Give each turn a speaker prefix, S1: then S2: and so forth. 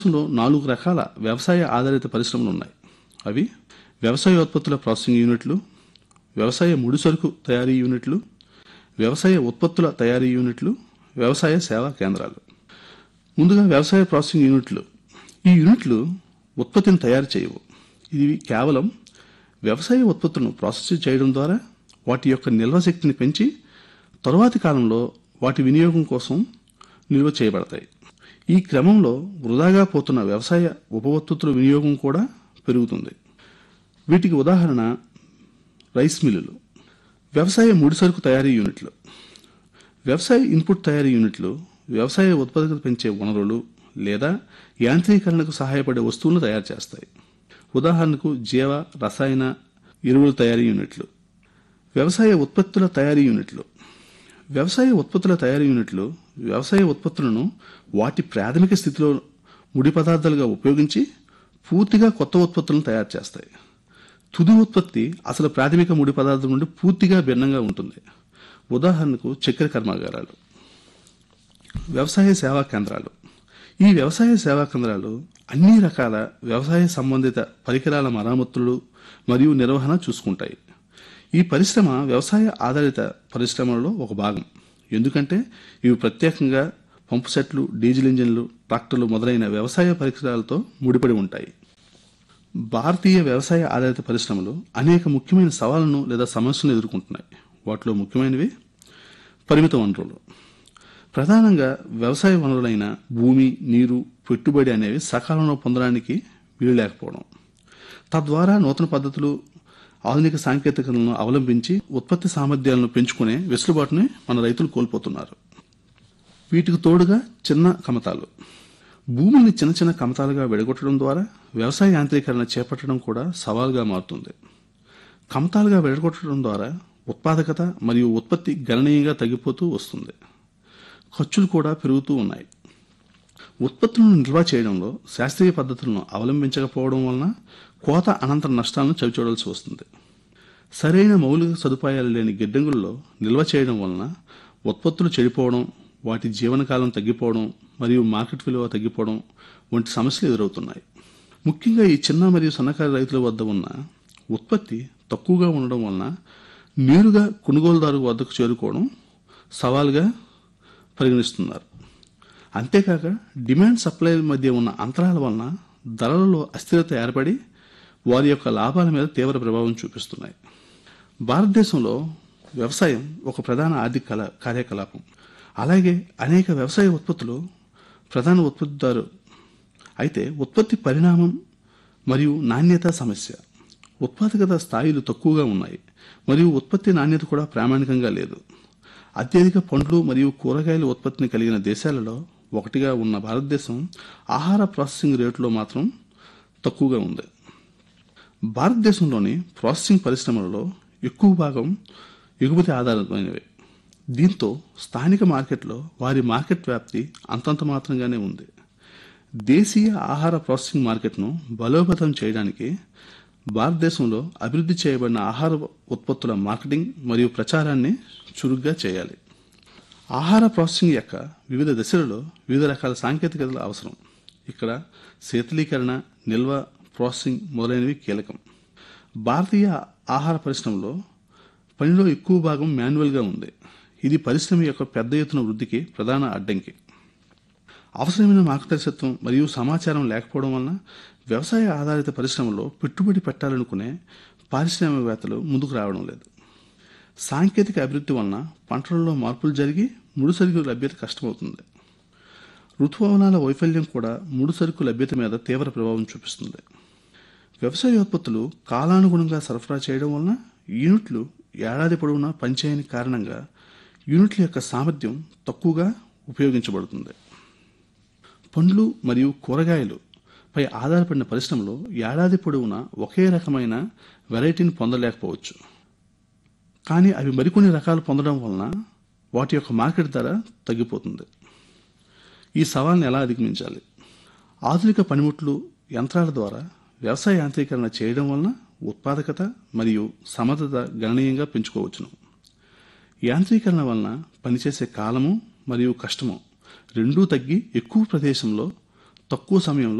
S1: భారతదేశంలో నాలుగు రకాల వ్యవసాయ ఆధారిత పరిశ్రమలు ఉన్నాయి అవి వ్యవసాయ ఉత్పత్తుల ప్రాసెసింగ్ యూనిట్లు వ్యవసాయ ముడిసరుకు తయారీ యూనిట్లు వ్యవసాయ ఉత్పత్తుల తయారీ యూనిట్లు వ్యవసాయ సేవా కేంద్రాలు ముందుగా వ్యవసాయ ప్రాసెసింగ్ యూనిట్లు ఈ యూనిట్లు ఉత్పత్తిని తయారు చేయవు ఇవి కేవలం వ్యవసాయ ఉత్పత్తులను ప్రాసెస్ చేయడం ద్వారా వాటి యొక్క నిల్వ శక్తిని పెంచి తరువాతి కాలంలో వాటి వినియోగం కోసం నిల్వ చేయబడతాయి ఈ క్రమంలో వృధాగా పోతున్న వ్యవసాయ ఉప ఉత్పత్తుల వినియోగం కూడా పెరుగుతుంది వీటికి ఉదాహరణ రైస్ మిల్లులు వ్యవసాయ ముడిసరుకు తయారీ యూనిట్లు వ్యవసాయ ఇన్పుట్ తయారీ యూనిట్లు వ్యవసాయ ఉత్పాదకత పెంచే వనరులు లేదా యాంత్రీకరణకు సహాయపడే వస్తువులను తయారు చేస్తాయి ఉదాహరణకు జీవ రసాయన ఎరువుల తయారీ యూనిట్లు వ్యవసాయ ఉత్పత్తుల తయారీ యూనిట్లు వ్యవసాయ ఉత్పత్తుల తయారీ యూనిట్లు వ్యవసాయ ఉత్పత్తులను వాటి ప్రాథమిక స్థితిలో ముడి పదార్థాలుగా ఉపయోగించి పూర్తిగా కొత్త ఉత్పత్తులను తయారు చేస్తాయి తుది ఉత్పత్తి అసలు ప్రాథమిక ముడి పదార్థం నుండి పూర్తిగా భిన్నంగా ఉంటుంది ఉదాహరణకు చక్కెర కర్మాగారాలు వ్యవసాయ సేవా కేంద్రాలు ఈ వ్యవసాయ సేవా కేంద్రాలు అన్ని రకాల వ్యవసాయ సంబంధిత పరికరాల మరామతులు మరియు నిర్వహణ చూసుకుంటాయి ఈ పరిశ్రమ వ్యవసాయ ఆధారిత పరిశ్రమలలో ఒక భాగం ఎందుకంటే ఇవి ప్రత్యేకంగా పంపు సెట్లు డీజిల్ ఇంజిన్లు ట్రాక్టర్లు మొదలైన వ్యవసాయ పరికరాలతో ముడిపడి ఉంటాయి భారతీయ వ్యవసాయ ఆధారిత పరిశ్రమలు అనేక ముఖ్యమైన సవాళ్లను లేదా సమస్యలను ఎదుర్కొంటున్నాయి వాటిలో ముఖ్యమైనవి పరిమిత వనరులు ప్రధానంగా వ్యవసాయ వనరులైన భూమి నీరు పెట్టుబడి అనేవి సకాలంలో పొందడానికి వీలు లేకపోవడం తద్వారా నూతన పద్ధతులు ఆధునిక సాంకేతికతలను అవలంబించి ఉత్పత్తి సామర్థ్యాలను పెంచుకునే వెసులుబాటుని మన రైతులు కోల్పోతున్నారు వీటికి తోడుగా చిన్న కమతాలు భూమిని చిన్న చిన్న కమతాలుగా విడగొట్టడం ద్వారా వ్యవసాయ యాంత్రీకరణ చేపట్టడం కూడా సవాల్గా మారుతుంది కమతాలుగా విడగొట్టడం ద్వారా ఉత్పాదకత మరియు ఉత్పత్తి గణనీయంగా తగ్గిపోతూ వస్తుంది ఖర్చులు కూడా పెరుగుతూ ఉన్నాయి ఉత్పత్తులను నిల్వ చేయడంలో శాస్త్రీయ పద్ధతులను అవలంబించకపోవడం వలన కోత అనంతర నష్టాలను చవిచూడాల్సి వస్తుంది సరైన మౌలిక సదుపాయాలు లేని గిడ్డంగుల్లో నిల్వ చేయడం వలన ఉత్పత్తులు చెడిపోవడం వాటి జీవనకాలం తగ్గిపోవడం మరియు మార్కెట్ విలువ తగ్గిపోవడం వంటి సమస్యలు ఎదురవుతున్నాయి ముఖ్యంగా ఈ చిన్న మరియు సన్నకారు రైతుల వద్ద ఉన్న ఉత్పత్తి తక్కువగా ఉండడం వలన నేరుగా కొనుగోలుదారు వద్దకు చేరుకోవడం సవాల్గా పరిగణిస్తున్నారు అంతేకాక డిమాండ్ సప్లై మధ్య ఉన్న అంతరాల వలన ధరలలో అస్థిరత ఏర్పడి వారి యొక్క లాభాల మీద తీవ్ర ప్రభావం చూపిస్తున్నాయి భారతదేశంలో వ్యవసాయం ఒక ప్రధాన ఆర్థిక కళ కార్యకలాపం అలాగే అనేక వ్యవసాయ ఉత్పత్తులు ప్రధాన ఉత్పత్తిదారు అయితే ఉత్పత్తి పరిణామం మరియు నాణ్యత సమస్య ఉత్పాదకత స్థాయిలు తక్కువగా ఉన్నాయి మరియు ఉత్పత్తి నాణ్యత కూడా ప్రామాణికంగా లేదు అత్యధిక పండ్లు మరియు కూరగాయల ఉత్పత్తిని కలిగిన దేశాలలో ఒకటిగా ఉన్న భారతదేశం ఆహార ప్రాసెసింగ్ రేటులో మాత్రం తక్కువగా ఉంది భారతదేశంలోని ప్రాసెసింగ్ పరిశ్రమలలో ఎక్కువ భాగం ఎగుమతి ఆధారితమైనవి దీంతో స్థానిక మార్కెట్లో వారి మార్కెట్ వ్యాప్తి అంతంత మాత్రంగానే ఉంది దేశీయ ఆహార ప్రాసెసింగ్ మార్కెట్ను బలోపేతం చేయడానికి భారతదేశంలో అభివృద్ధి చేయబడిన ఆహార ఉత్పత్తుల మార్కెటింగ్ మరియు ప్రచారాన్ని చురుగ్గా చేయాలి ఆహార ప్రాసెసింగ్ యొక్క వివిధ దశలలో వివిధ రకాల సాంకేతికతలు అవసరం ఇక్కడ శీతలీకరణ నిల్వ ప్రాసెసింగ్ మొదలైనవి కీలకం భారతీయ ఆహార పరిశ్రమలో పనిలో ఎక్కువ భాగం మాన్యువల్గా ఉంది ఇది పరిశ్రమ యొక్క పెద్ద ఎత్తున వృద్ధికి ప్రధాన అడ్డంకి అవసరమైన మార్గదర్శకత్వం మరియు సమాచారం లేకపోవడం వలన వ్యవసాయ ఆధారిత పరిశ్రమలో పెట్టుబడి పెట్టాలనుకునే పారిశ్రామికవేత్తలు ముందుకు రావడం లేదు సాంకేతిక అభివృద్ధి వలన పంటలలో మార్పులు జరిగి ముడిసరుకు లభ్యత కష్టమవుతుంది ఋతుపవనాల వైఫల్యం కూడా ముడిసరుకు లభ్యత మీద తీవ్ర ప్రభావం చూపిస్తుంది వ్యవసాయ ఉత్పత్తులు కాలానుగుణంగా సరఫరా చేయడం వలన యూనిట్లు ఏడాది పొడవునా పనిచేయని కారణంగా యూనిట్ల యొక్క సామర్థ్యం తక్కువగా ఉపయోగించబడుతుంది పండ్లు మరియు కూరగాయలు పై ఆధారపడిన పరిశ్రమలో ఏడాది పొడవునా ఒకే రకమైన వెరైటీని పొందలేకపోవచ్చు కానీ అవి మరికొన్ని రకాలు పొందడం వలన వాటి యొక్క మార్కెట్ ధర తగ్గిపోతుంది ఈ సవాల్ని ఎలా అధిగమించాలి ఆధునిక పనిముట్లు యంత్రాల ద్వారా వ్యవసాయ యాంత్రీకరణ చేయడం వలన ఉత్పాదకత మరియు సమర్థత గణనీయంగా పెంచుకోవచ్చును యాంత్రీకరణ వలన పనిచేసే కాలము మరియు కష్టము రెండూ తగ్గి ఎక్కువ ప్రదేశంలో తక్కువ సమయంలో